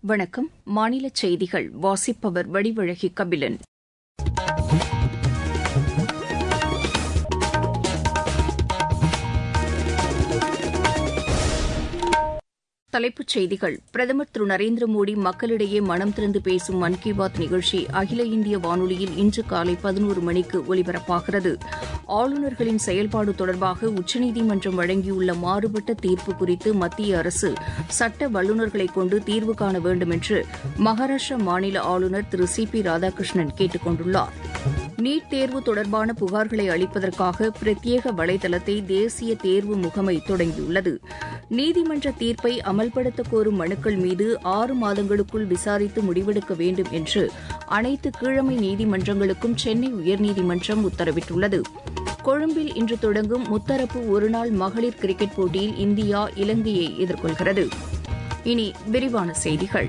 வணக்கம் மாநில செய்திகள் வாசிப்பவர் வடிவழகி கபிலன் தலைப்புச் செய்திகள் பிரதமர் திரு நரேந்திர மோடி மக்களிடையே மனம் திறந்து பேசும் மன் கி பாத் நிகழ்ச்சி அகில இந்திய வானொலியில் இன்று காலை பதினோரு மணிக்கு ஒலிபரப்பாகிறது ஆளுநர்களின் செயல்பாடு தொடர்பாக உச்சநீதிமன்றம் வழங்கியுள்ள மாறுபட்ட தீர்ப்பு குறித்து மத்திய அரசு சட்ட வல்லுநர்களை கொண்டு தீர்வு காண வேண்டும் என்று மகாராஷ்டிரா மாநில ஆளுநர் திரு சி பி ராதாகிருஷ்ணன் கேட்டுக் கொண்டுள்ளார் நீட் தேர்வு தொடர்பான புகார்களை அளிப்பதற்காக பிரத்யேக வலைதளத்தை தேசிய தேர்வு முகமை தொடங்கியுள்ளது நீதிமன்ற தீர்ப்பை அமல்படுத்த கோரும் மனுக்கள் மீது ஆறு மாதங்களுக்குள் விசாரித்து முடிவெடுக்க வேண்டும் என்று அனைத்து கீழமை நீதிமன்றங்களுக்கும் சென்னை உயர்நீதிமன்றம் உத்தரவிட்டுள்ளது கொழும்பில் இன்று தொடங்கும் முத்தரப்பு ஒருநாள் மகளிர் கிரிக்கெட் போட்டியில் இந்தியா இலங்கையை எதிர்கொள்கிறது இனி விரிவான செய்திகள்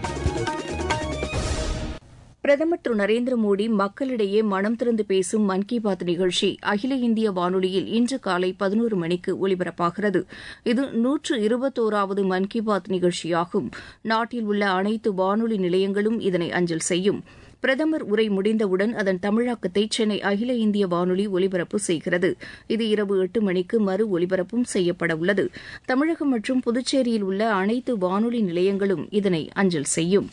பிரதமர் திரு நரேந்திர மோடி மக்களிடையே மனம் திறந்து பேசும் மன் கி பாத் நிகழ்ச்சி அகில இந்திய வானொலியில் இன்று காலை பதினோரு மணிக்கு ஒலிபரப்பாகிறது இது நூற்று இருபத்தோராவது மன் கி பாத் நிகழ்ச்சியாகும் நாட்டில் உள்ள அனைத்து வானொலி நிலையங்களும் இதனை அஞ்சல் செய்யும் பிரதமர் உரை முடிந்தவுடன் அதன் தமிழாக்கத்தை சென்னை அகில இந்திய வானொலி ஒலிபரப்பு செய்கிறது இது இரவு எட்டு மணிக்கு மறு ஒலிபரப்பும் செய்யப்பட உள்ளது தமிழகம் மற்றும் புதுச்சேரியில் உள்ள அனைத்து வானொலி நிலையங்களும் இதனை அஞ்சல் செய்யும்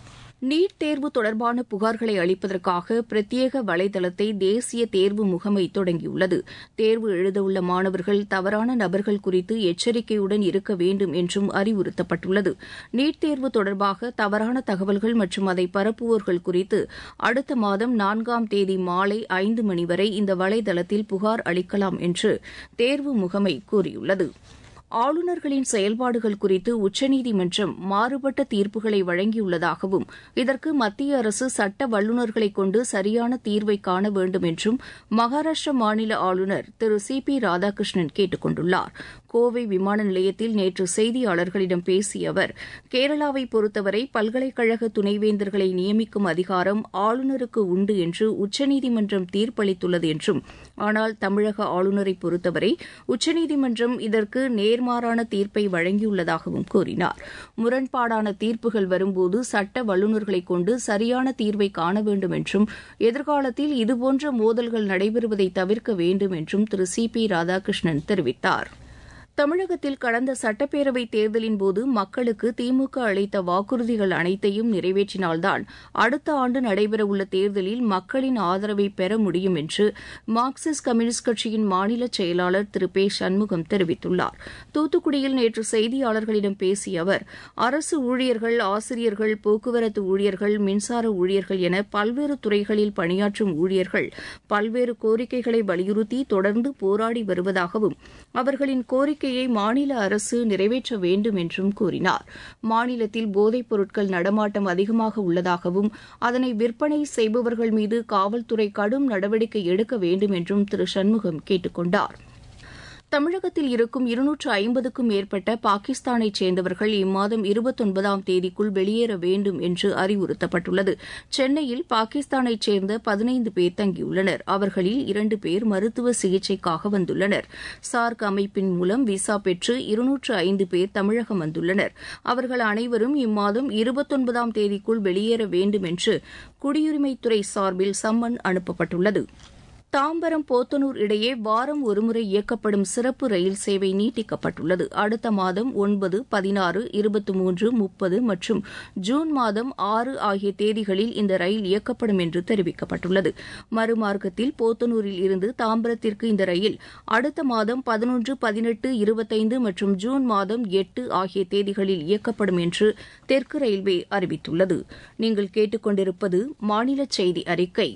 நீட் தேர்வு தொடர்பான புகார்களை அளிப்பதற்காக பிரத்யேக வலைதளத்தை தேசிய தேர்வு முகமை தொடங்கியுள்ளது தேர்வு எழுதவுள்ள மாணவர்கள் தவறான நபர்கள் குறித்து எச்சரிக்கையுடன் இருக்க வேண்டும் என்றும் அறிவுறுத்தப்பட்டுள்ளது நீட் தேர்வு தொடர்பாக தவறான தகவல்கள் மற்றும் அதை பரப்புவோர்கள் குறித்து அடுத்த மாதம் நான்காம் தேதி மாலை ஐந்து மணி வரை இந்த வலைதளத்தில் புகார் அளிக்கலாம் என்று தேர்வு முகமை கூறியுள்ளது ஆளுநர்களின் செயல்பாடுகள் குறித்து உச்சநீதிமன்றம் மாறுபட்ட தீர்ப்புகளை வழங்கியுள்ளதாகவும் இதற்கு மத்திய அரசு சட்ட வல்லுநர்களை கொண்டு சரியான தீர்வை காண வேண்டும் என்றும் மகாராஷ்டிர மாநில ஆளுநர் திரு சி பி ராதாகிருஷ்ணன் கேட்டுக் கொண்டுள்ளார் கோவை விமான நிலையத்தில் நேற்று செய்தியாளர்களிடம் பேசிய அவர் கேரளாவை பொறுத்தவரை பல்கலைக்கழக துணைவேந்தர்களை நியமிக்கும் அதிகாரம் ஆளுநருக்கு உண்டு என்று உச்சநீதிமன்றம் தீர்ப்பளித்துள்ளது என்றும் ஆனால் தமிழக ஆளுநரை பொறுத்தவரை உச்சநீதிமன்றம் இதற்கு நேர்மாறான தீர்ப்பை வழங்கியுள்ளதாகவும் கூறினார் முரண்பாடான தீர்ப்புகள் வரும்போது சட்ட வல்லுநர்களை கொண்டு சரியான தீர்வை காண வேண்டும் என்றும் எதிர்காலத்தில் இதுபோன்ற மோதல்கள் நடைபெறுவதை தவிர்க்க வேண்டும் என்றும் திரு சி பி ராதாகிருஷ்ணன் தெரிவித்தார் தமிழகத்தில் கடந்த சட்டப்பேரவைத் தேர்தலின்போது மக்களுக்கு திமுக அளித்த வாக்குறுதிகள் அனைத்தையும் நிறைவேற்றினால்தான் அடுத்த ஆண்டு நடைபெறவுள்ள தேர்தலில் மக்களின் ஆதரவை பெற முடியும் என்று மார்க்சிஸ்ட் கம்யூனிஸ்ட் கட்சியின் மாநில செயலாளர் திரு பே சண்முகம் தெரிவித்துள்ளார் தூத்துக்குடியில் நேற்று செய்தியாளர்களிடம் பேசிய அவர் அரசு ஊழியர்கள் ஆசிரியர்கள் போக்குவரத்து ஊழியர்கள் மின்சார ஊழியர்கள் என பல்வேறு துறைகளில் பணியாற்றும் ஊழியர்கள் பல்வேறு கோரிக்கைகளை வலியுறுத்தி தொடர்ந்து போராடி வருவதாகவும் அவர்களின் கோரிக்கை கோரிக்கையை மாநில அரசு நிறைவேற்ற வேண்டும் என்றும் கூறினார் மாநிலத்தில் போதைப் பொருட்கள் நடமாட்டம் அதிகமாக உள்ளதாகவும் அதனை விற்பனை செய்பவர்கள் மீது காவல்துறை கடும் நடவடிக்கை எடுக்க வேண்டும் என்றும் திரு சண்முகம் கேட்டுக் கொண்டாா் தமிழகத்தில் இருக்கும் இருநூற்று ஐம்பதுக்கும் மேற்பட்ட பாகிஸ்தானைச் சேர்ந்தவர்கள் இம்மாதம் இருபத்தொன்பதாம் தேதிக்குள் வெளியேற வேண்டும் என்று அறிவுறுத்தப்பட்டுள்ளது சென்னையில் பாகிஸ்தானைச் சேர்ந்த பதினைந்து பேர் தங்கியுள்ளனர் அவர்களில் இரண்டு பேர் மருத்துவ சிகிச்சைக்காக வந்துள்ளனர் சார்க் அமைப்பின் மூலம் விசா பெற்று இருநூற்று ஐந்து பேர் தமிழகம் வந்துள்ளனர் அவர்கள் அனைவரும் இம்மாதம் இருபத்தொன்பதாம் தேதிக்குள் வெளியேற வேண்டும் என்று குடியுரிமைத்துறை சார்பில் சம்மன் அனுப்பப்பட்டுள்ளது தாம்பரம் போத்தனூர் இடையே வாரம் ஒருமுறை இயக்கப்படும் சிறப்பு ரயில் சேவை நீட்டிக்கப்பட்டுள்ளது அடுத்த மாதம் ஒன்பது பதினாறு இருபத்தி மூன்று முப்பது மற்றும் ஜூன் மாதம் ஆறு ஆகிய தேதிகளில் இந்த ரயில் இயக்கப்படும் என்று தெரிவிக்கப்பட்டுள்ளது மறுமார்க்கத்தில் போத்தனூரில் இருந்து தாம்பரத்திற்கு இந்த ரயில் அடுத்த மாதம் பதினொன்று பதினெட்டு இருபத்தைந்து மற்றும் ஜூன் மாதம் எட்டு ஆகிய தேதிகளில் இயக்கப்படும் என்று தெற்கு ரயில்வே அறிவித்துள்ளது நீங்கள் கேட்டுக்கொண்டிருப்பது மாநில செய்தி அறிக்கை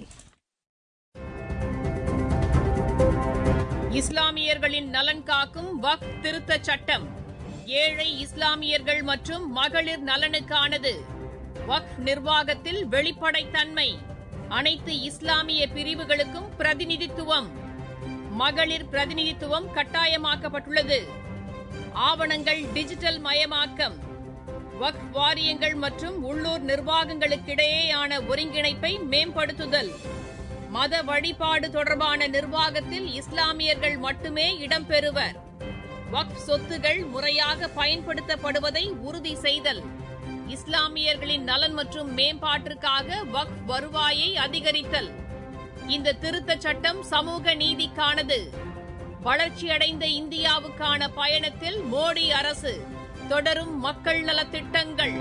இஸ்லாமியர்களின் நலன் காக்கும் வக் திருத்த சட்டம் ஏழை இஸ்லாமியர்கள் மற்றும் மகளிர் நலனுக்கானது வக் நிர்வாகத்தில் வெளிப்படைத்தன்மை அனைத்து இஸ்லாமிய பிரிவுகளுக்கும் பிரதிநிதித்துவம் மகளிர் பிரதிநிதித்துவம் கட்டாயமாக்கப்பட்டுள்ளது ஆவணங்கள் டிஜிட்டல் மயமாக்கம் வக் வாரியங்கள் மற்றும் உள்ளூர் நிர்வாகங்களுக்கிடையேயான ஒருங்கிணைப்பை மேம்படுத்துதல் மத வழிபாடு தொடர்பான நிர்வாகத்தில் இஸ்லாமியர்கள் மட்டுமே இடம்பெறுவர் வக்ஃப் சொத்துகள் முறையாக பயன்படுத்தப்படுவதை உறுதி செய்தல் இஸ்லாமியர்களின் நலன் மற்றும் மேம்பாட்டிற்காக வக்ஃப் வருவாயை அதிகரித்தல் இந்த திருத்தச் சட்டம் சமூக நீதிக்கானது வளர்ச்சியடைந்த இந்தியாவுக்கான பயணத்தில் மோடி அரசு தொடரும் மக்கள் நலத்திட்டங்கள்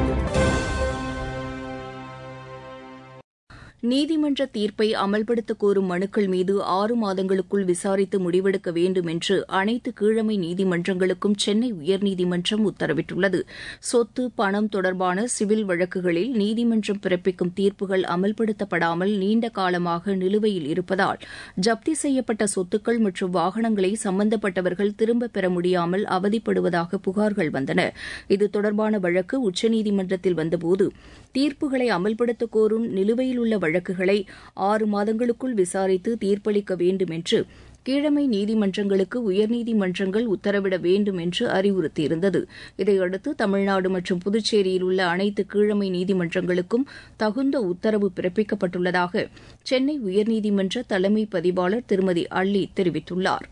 நீதிமன்ற தீர்ப்பை அமல்படுத்த கோரும் மனுக்கள் மீது ஆறு மாதங்களுக்குள் விசாரித்து முடிவெடுக்க வேண்டும் என்று அனைத்து கீழமை நீதிமன்றங்களுக்கும் சென்னை உயர்நீதிமன்றம் உத்தரவிட்டுள்ளது சொத்து பணம் தொடர்பான சிவில் வழக்குகளில் நீதிமன்றம் பிறப்பிக்கும் தீர்ப்புகள் அமல்படுத்தப்படாமல் நீண்ட காலமாக நிலுவையில் இருப்பதால் ஜப்தி செய்யப்பட்ட சொத்துக்கள் மற்றும் வாகனங்களை சம்பந்தப்பட்டவர்கள் திரும்பப் பெற முடியாமல் அவதிப்படுவதாக புகார்கள் வந்தன இது தொடர்பான வழக்கு உச்சநீதிமன்றத்தில் வந்தபோது தீர்ப்புகளை அமல்படுத்த கோரும் நிலுவையில் உள்ள வழக்குகளை ஆறு மாதங்களுக்குள் விசாரித்து தீர்ப்பளிக்க வேண்டும் என்று கீழமை நீதிமன்றங்களுக்கு உயர்நீதிமன்றங்கள் உத்தரவிட வேண்டும் என்று அறிவுறுத்தியிருந்தது இதையடுத்து தமிழ்நாடு மற்றும் புதுச்சேரியில் உள்ள அனைத்து கீழமை நீதிமன்றங்களுக்கும் தகுந்த உத்தரவு பிறப்பிக்கப்பட்டுள்ளதாக சென்னை உயர்நீதிமன்ற தலைமை பதிவாளர் திருமதி அள்ளி தெரிவித்துள்ளார்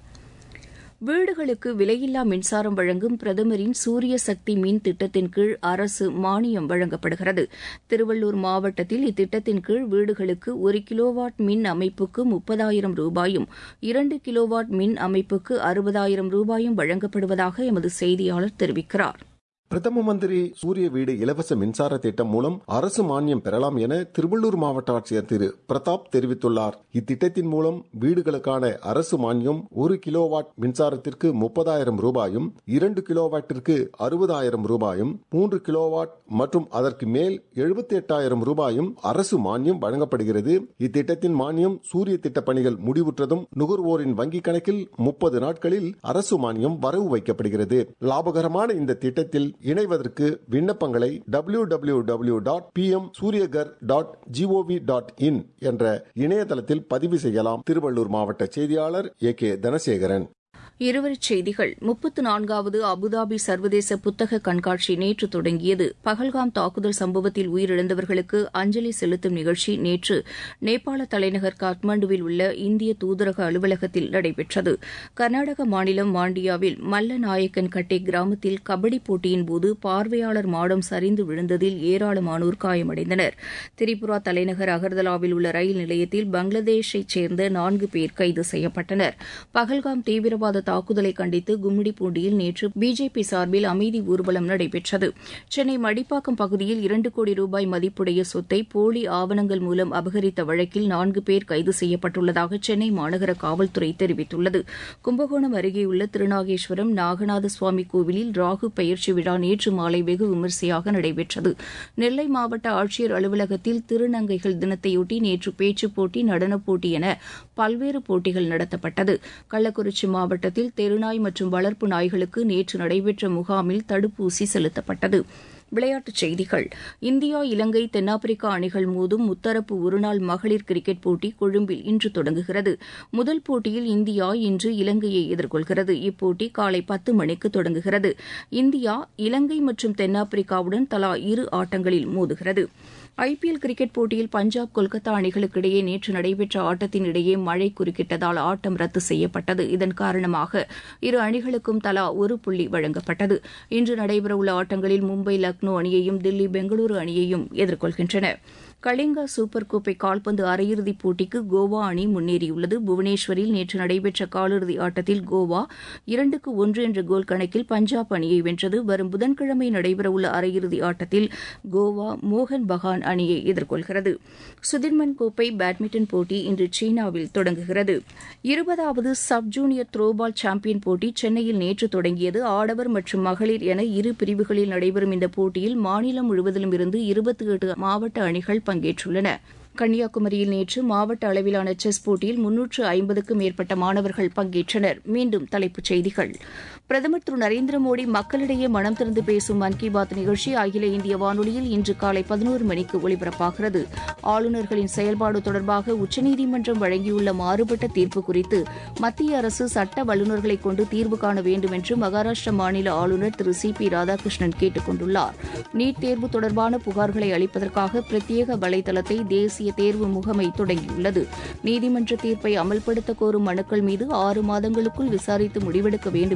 வீடுகளுக்கு விலையில்லா மின்சாரம் வழங்கும் பிரதமரின் சூரிய சக்தி மின் திட்டத்தின் கீழ் அரசு மானியம் வழங்கப்படுகிறது திருவள்ளூர் மாவட்டத்தில் இத்திட்டத்தின் கீழ் வீடுகளுக்கு ஒரு கிலோவாட் மின் அமைப்புக்கு முப்பதாயிரம் ரூபாயும் இரண்டு கிலோவாட் மின் அமைப்புக்கு அறுபதாயிரம் ரூபாயும் வழங்கப்படுவதாக எமது செய்தியாளர் தெரிவிக்கிறார் பிரதம மந்திரி சூரிய வீடு இலவச மின்சார திட்டம் மூலம் அரசு மானியம் பெறலாம் என திருவள்ளூர் மாவட்ட ஆட்சியர் திரு பிரதாப் தெரிவித்துள்ளார் இத்திட்டத்தின் மூலம் வீடுகளுக்கான அரசு மானியம் ஒரு கிலோவாட் மின்சாரத்திற்கு முப்பதாயிரம் ரூபாயும் இரண்டு கிலோவாட்டிற்கு அறுபதாயிரம் ரூபாயும் மூன்று கிலோவாட் மற்றும் அதற்கு மேல் எழுபத்தி எட்டாயிரம் ரூபாயும் அரசு மானியம் வழங்கப்படுகிறது இத்திட்டத்தின் மானியம் சூரிய திட்ட பணிகள் முடிவுற்றதும் நுகர்வோரின் வங்கிக் கணக்கில் முப்பது நாட்களில் அரசு மானியம் வரவு வைக்கப்படுகிறது லாபகரமான இந்த திட்டத்தில் இணைவதற்கு விண்ணப்பங்களை W W W dot P M Suryaghar dot gov dot in என்ற இணையதளத்தில் பதிவு செய்யலாம் திருவள்ளூர் மாவட்ட செய்தியாளர் ஏ கே தனசேகரன் இருவரிச் செய்திகள் முப்பத்து நான்காவது அபுதாபி சர்வதேச புத்தக கண்காட்சி நேற்று தொடங்கியது பகல்காம் தாக்குதல் சம்பவத்தில் உயிரிழந்தவர்களுக்கு அஞ்சலி செலுத்தும் நிகழ்ச்சி நேற்று நேபாள தலைநகர் காத்மாண்டுவில் உள்ள இந்திய தூதரக அலுவலகத்தில் நடைபெற்றது கர்நாடக மாநிலம் மாண்டியாவில் மல்லநாயக்கன் கட்டே கிராமத்தில் கபடி போட்டியின் போது பார்வையாளர் மாடம் சரிந்து விழுந்ததில் ஏராளமானோர் காயமடைந்தனர் திரிபுரா தலைநகர் அகர்தலாவில் உள்ள ரயில் நிலையத்தில் பங்களாதேஷைச் சேர்ந்த நான்கு பேர் கைது செய்யப்பட்டனர் பகல்காம் தீவிரவாத தாக்குதலை கண்டித்து கும்மிடிப்பூண்டியில் நேற்று பிஜேபி சார்பில் அமைதி ஊர்வலம் நடைபெற்றது சென்னை மடிப்பாக்கம் பகுதியில் இரண்டு கோடி ரூபாய் மதிப்புடைய சொத்தை போலி ஆவணங்கள் மூலம் அபகரித்த வழக்கில் நான்கு பேர் கைது செய்யப்பட்டுள்ளதாக சென்னை மாநகர காவல்துறை தெரிவித்துள்ளது கும்பகோணம் அருகேயுள்ள திருநாகேஸ்வரம் நாகநாத சுவாமி கோவிலில் ராகு பயிற்சி விழா நேற்று மாலை வெகு விமரிசையாக நடைபெற்றது நெல்லை மாவட்ட ஆட்சியர் அலுவலகத்தில் திருநங்கைகள் தினத்தையொட்டி நேற்று பேச்சுப் போட்டி நடனப் போட்டி என பல்வேறு போட்டிகள் நடத்தப்பட்டது கள்ளக்குறிச்சி மாவட்டத்தில் தெருநாய் மற்றும் வளர்ப்பு நாய்களுக்கு நேற்று நடைபெற்ற முகாமில் தடுப்பூசி செலுத்தப்பட்டது விளையாட்டுச் செய்திகள் இந்தியா இலங்கை தென்னாப்பிரிக்கா அணிகள் மோதும் முத்தரப்பு ஒருநாள் மகளிர் கிரிக்கெட் போட்டி கொழும்பில் இன்று தொடங்குகிறது முதல் போட்டியில் இந்தியா இன்று இலங்கையை எதிர்கொள்கிறது இப்போட்டி காலை பத்து மணிக்கு தொடங்குகிறது இந்தியா இலங்கை மற்றும் தென்னாப்பிரிக்காவுடன் தலா இரு ஆட்டங்களில் மோதுகிறது ஐபிஎல் கிரிக்கெட் போட்டியில் பஞ்சாப் கொல்கத்தா அணிகளுக்கு இடையே நேற்று நடைபெற்ற ஆட்டத்தின் இடையே மழை குறுக்கிட்டதால் ஆட்டம் ரத்து செய்யப்பட்டது இதன் காரணமாக இரு அணிகளுக்கும் தலா ஒரு புள்ளி வழங்கப்பட்டது இன்று நடைபெறவுள்ள ஆட்டங்களில் மும்பை லக்னோ அணியையும் தில்லி பெங்களூரு அணியையும் எதிர்கொள்கின்றன கலிங்கா சூப்பர் கோப்பை கால்பந்து அரையிறுதிப் போட்டிக்கு கோவா அணி முன்னேறியுள்ளது புவனேஸ்வரில் நேற்று நடைபெற்ற காலிறுதி ஆட்டத்தில் கோவா இரண்டுக்கு ஒன்று என்ற கோல் கணக்கில் பஞ்சாப் அணியை வென்றது வரும் புதன்கிழமை நடைபெறவுள்ள அரையிறுதி ஆட்டத்தில் கோவா மோகன் பகான் அணியை எதிர்கொள்கிறது சுதிர்மன் கோப்பை பேட்மிண்டன் போட்டி இன்று சீனாவில் தொடங்குகிறது இருபதாவது சப் ஜூனியர் த்ரோபால் சாம்பியன் போட்டி சென்னையில் நேற்று தொடங்கியது ஆடவர் மற்றும் மகளிர் என இரு பிரிவுகளில் நடைபெறும் இந்த போட்டியில் மாநிலம் முழுவதிலும் இருந்து இருபத்தி எட்டு மாவட்ட அணிகள் பங்கேற்றுள்ளன கன்னியாகுமரியில் நேற்று மாவட்ட அளவிலான செஸ் போட்டியில் முன்னூற்று ஐம்பதுக்கும் மேற்பட்ட மாணவர்கள் பங்கேற்றனர் மீண்டும் தலைப்புச் செய்திகள் பிரதமர் திரு நரேந்திர மோடி மக்களிடையே மனம் திறந்து பேசும் மன் கி பாத் நிகழ்ச்சி அகில இந்திய வானொலியில் இன்று காலை பதினோரு மணிக்கு ஒலிபரப்பாகிறது ஆளுநர்களின் செயல்பாடு தொடர்பாக உச்சநீதிமன்றம் வழங்கியுள்ள மாறுபட்ட தீர்ப்பு குறித்து மத்திய அரசு சட்ட வல்லுநர்களை கொண்டு தீர்வு காண வேண்டும் என்று மகாராஷ்டிர மாநில ஆளுநர் திரு சி பி ராதாகிருஷ்ணன் கேட்டுக் கொண்டுள்ளார் நீட் தேர்வு தொடர்பான புகார்களை அளிப்பதற்காக பிரத்யேக வலைதளத்தை தேசிய தேர்வு முகமை தொடங்கியுள்ளது நீதிமன்ற தீர்ப்பை அமல்படுத்த கோரும் மனுக்கள் மீது ஆறு மாதங்களுக்குள் விசாரித்து முடிவெடுக்க வேண்டும் என்று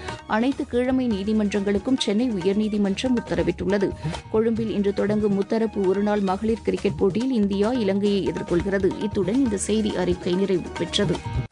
அனைத்து கீழமை நீதிமன்றங்களுக்கும் சென்னை உயர்நீதிமன்றம் உத்தரவிட்டுள்ளது கொழும்பில் இன்று தொடங்கும் முத்தரப்பு ஒருநாள் மகளிர் கிரிக்கெட் போட்டியில் இந்தியா இலங்கையை எதிர்கொள்கிறது இத்துடன் இந்த செய்தி அறிக்கை நிறைவு பெற்றது